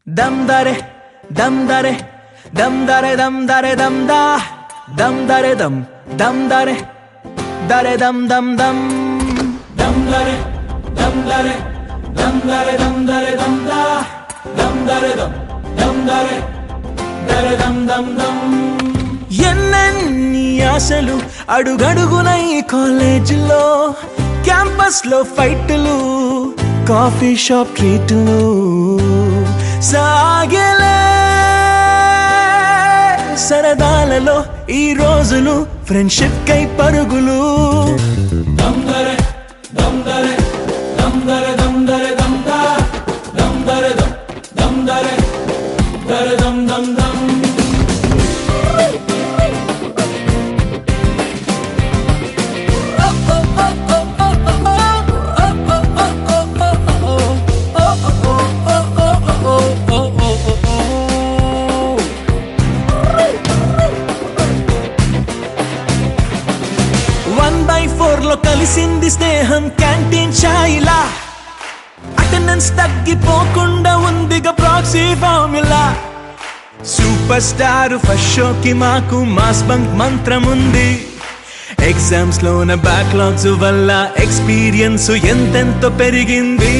దమ్ దరే దమ్ దరే దమ్ దరే దమ్ దరే దమ్ దా దమ్ దరే దమ్ దమ్ దరే దరే దమ్ దమ్ దమ్ దమ్ దరే దమ్ దరే దమ్ దరే దమ్ దరే దమ్ దా దమ్ దరే దమ్ దమ్ దరే దరే దమ్ దమ్ దమ్ ఎన్నెన్ని ఆశలు అడుగడుగున ఈ కాలేజీలో క్యాంపస్ లో ఫైట్లు కాఫీ షాప్ ట్రీట్లు సాగలే సరదాలలో ఈ రోజులు ఫ్రెండ్షిప్ కై పరుగులు దమ్దరే దమ్దరే దమ్దరే దమ్దరే దమ్దా దమ్దరే దమ్ దమ్దరే దరే దమ్ దమ్ దమ్ వన్ బై ఫోర్ లో కలిసింది స్నేహం క్యాంటీన్ ఛాయిలా అటెండెన్స్ తగ్గిపోకుండా ఉందిగా proxy formula super star first షోకి మాకు మాస్ బంక్ మంత్రం ఉంది ఎగ్జామ్స్ లోన బ్యాక్లాగ్స్ వల్ల ఎక్స్పీరియన్స్ ఎంతెంతో పెరిగింది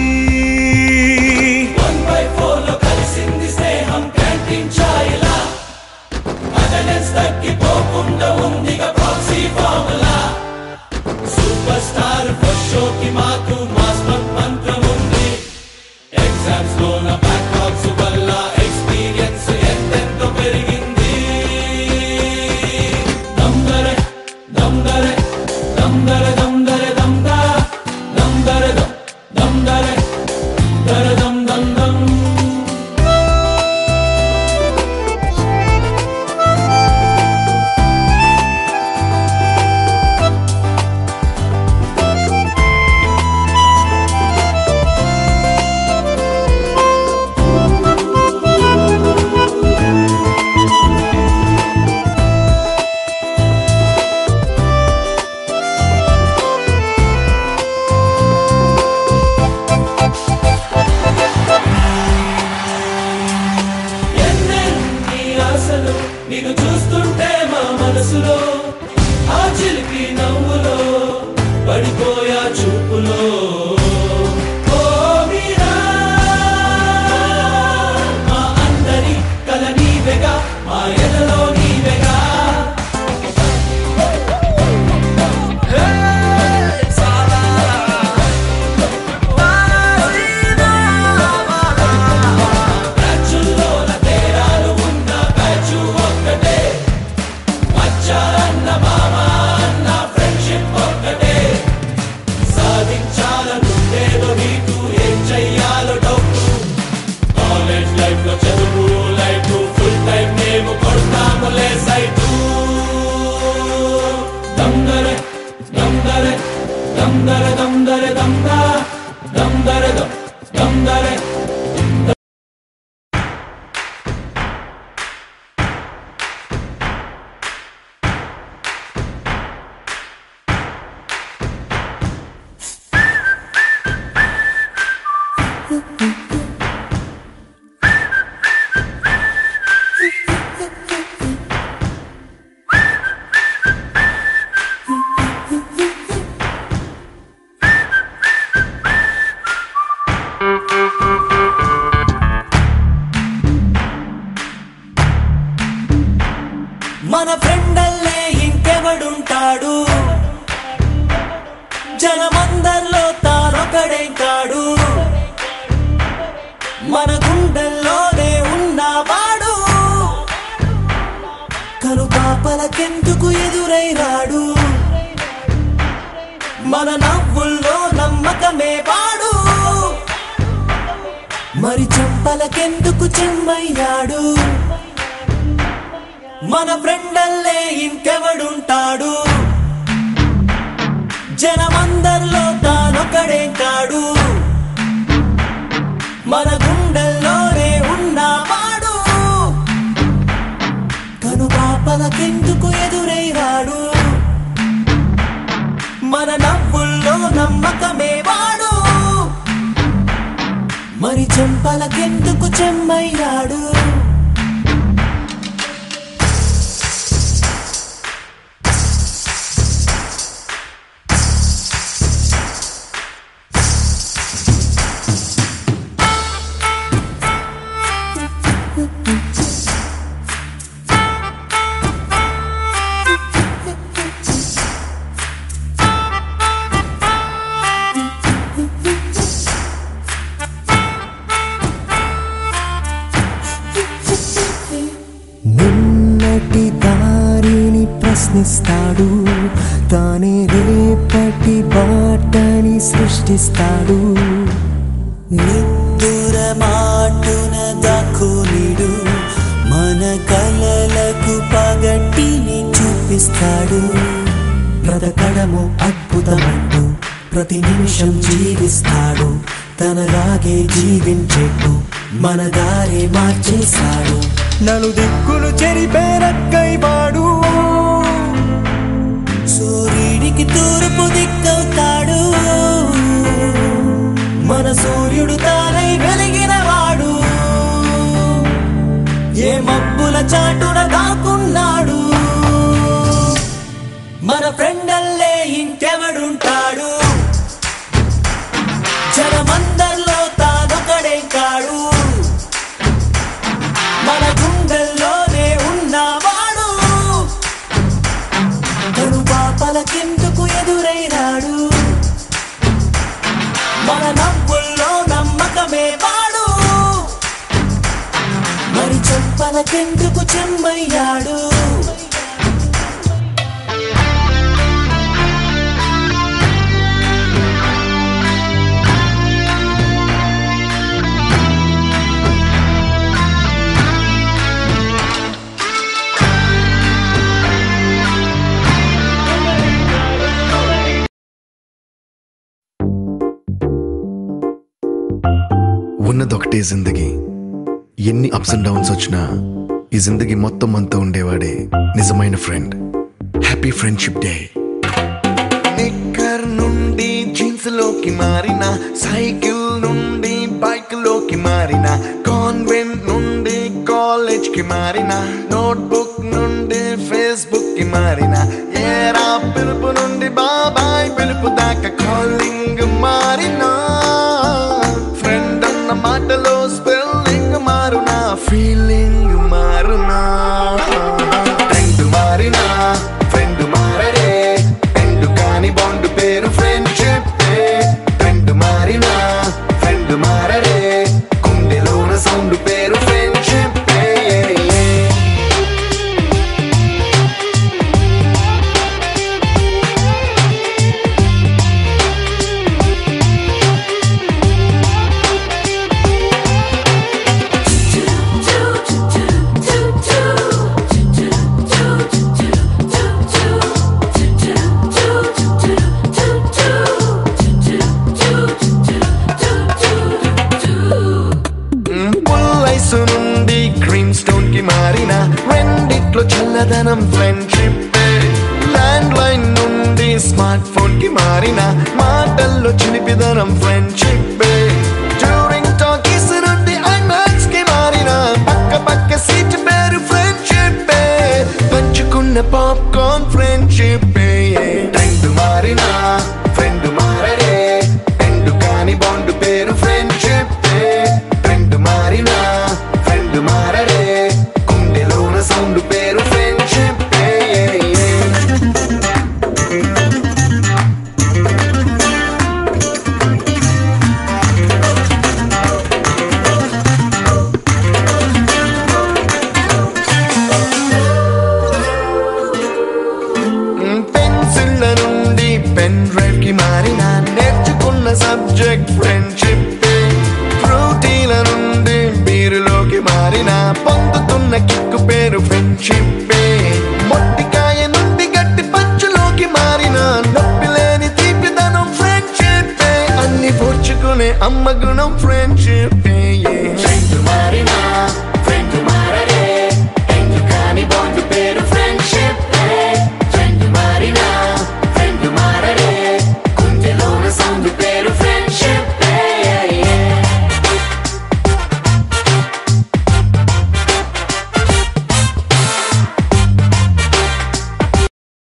ఎన్నెన్ని ఆశలు నిన్ను చూస్తుంటే మా మనసులో ఆ చిలిపి నవ్వులో పడిపోయా చూపులో ఓ మీరా, మా అందరి కల నీవెగా మా ఎదలో నీవెగా హే, చాలా బ్యాచుల్లోన తేడాలు ఉన్న బ్యాచు ఒక్కటే మచ్చ అన్న మామ అన్న ఫ్రెండ్షిప్ ఒక్కటే సాధించాలనుండేదో నీకు ఏం చెయ్యాలో డౌట్ కాలేజ్ లైఫ్ లో చదువు లైఫ్ ఫుల్ టైం మేము కొడతాములే సైటు దమ్దరే దమ్దరే దమ్దరే దమ్దరే దమ్దా దమ్దరే దమ్ దమ్దరే మన ఫ్రెండల్లే ఇంకెవడుంటాడు జనమందరిలో తానొకడే కాడు మన గుండెల్లోనే ఉన్నవాడు కను పాపలకెందుకు ఎదురై రాడు మన నవ్వుల్లో నమ్మకమే వాడు మరి చెంపలకెందుకు చెమ్మయ్యాడు మన ఫ్రెండల్లే ఇంకెవడుంటాడు జనమందరిలో తానొకడే కాడు మన గుండెల్లోనే ఉన్నవాడు కను పాపలకెందుకు ఎదురై రాడు మన నవ్వుల్లో నమ్మకమే వాడు మరి చెంపలకెందుకు చెమ్మయ్యాడు నిన్నటి దారిని ప్రశ్నిస్తాడు తానే రేపటి బాటని సృష్టిస్తాడు నిద్దుర మాటున దక్కునిడు మన కలలకు పగటిని చూపిస్తాడు బ్రతకడము అద్భుతమంటూ ప్రతి నిమిషం జీవిస్తాడు తనలాగే జీవించేట్టు మన దారి మార్చేశాడు నలు దిక్కులు చెరిపేరక్కైవాడు సూర్యుడికి తూర్పు దిక్కవుతాడు మన సూర్యుడు తానై వెలిగినవాడు ఏ మబ్బుల చాటున దాక్కున్నాడు మన ఫ్రెండల్లే ఇంకెవడుంటాడు జనమందరిలో తానొకడే కాడు మన గుండెల్లోనే ఉన్నవాడు తను పాపలకెందుకు ఎదురైనాడు మన నవ్వుల్లో నమ్మకమే వాడు మరి చెప్పలకెందుకు చెమ్మయ్యాడు ఉన్నదొకటే జిందగీ ఎన్ని అప్స్ అండ్ డౌన్స్ వచ్చినా ఈ జిందగీ మొత్తం అంతా ఉండేవాడే నిజమైన ఫ్రెండ్ హ్యాపీ ఫ్రెండ్షిప్ డే నిక్కర్ నుండి జీన్స్ లోకి మారిన సైకిల్ నుండి బైక్ లోకి మారిన కాన్వెంట్ నుండి కాలేజ్ కి మారిన నోట్బుక్ నుండి ఫేస్బుక్ కి మారిన ఏరా పిలుపు నుండి బాబాయ్ పిలుపు దాకా కాలింగ్ మారినా ఫ్రెండ్ అన్న మాటలో స్పెల్లింగ్ మారునా ఫీలింగ్ మారునా ట్రెండ్ మారినా ఫ్రెండ్ మారడే ఎండు కాని బాండ్ పేరు ఫ్రెండ్షిప్ ట్రెండ్ మారినా ఫ్రెండ్ మారడే కుండెలోన సౌండ్ పేరు ఫ్రెండ్షిప్ పుల్లైసు నుండి గ్రీన్ స్టోన్ కి మారిన రెండిట్లో చల్లదనం ఫ్రెండ్షిప్ ల్యాండ్ లైన్ నుండి స్మార్ట్ ఫోన్ కి మారిన మాటల్లో చిలిపిదనం ఫ్రెండ్షిప్